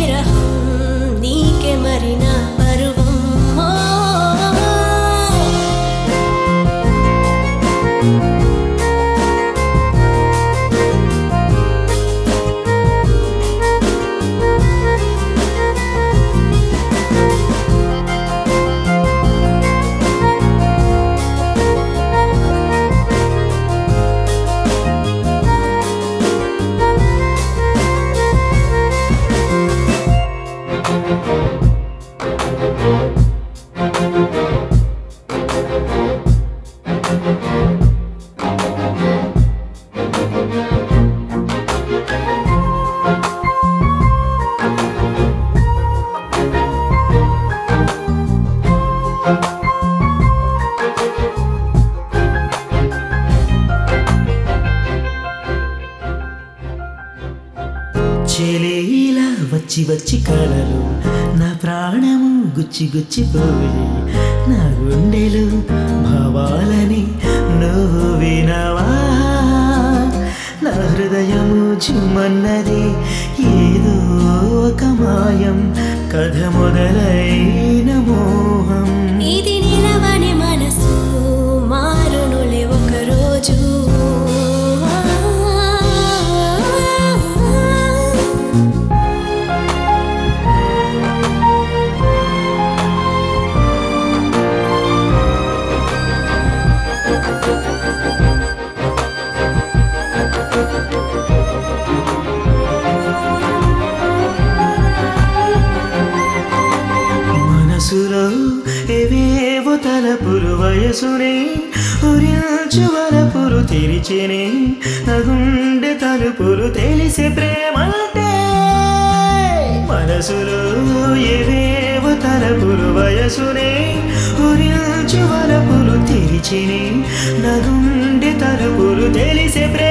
విరహం నీకే మరి నా పరువం ఓ. చెలీలా వచ్చి వచ్చి కలలు నా ప్రాణము గుచ్చి గుచ్చి పోయి నా గుండెలు భావాలని నువ్వు వినవా నా హృదయము చుమ్మన్నది ఏదో ఒక మాయం కథ మొదలైన మోహం ఇది నిలవని మనసు మారునులే ఒకరోజు మనసులో ఏవేవో తలపులు వయసునే ఉరించు వలపులు తెరిచినే నా గుండె తలుపులు తెలిసే ప్రేమంటే మనసులో ఏవేవో తలపులు వయసునే ఉరించు వలపులు తెరిచినే నా గుండె తలుపులు తెలిసే ప్రేమ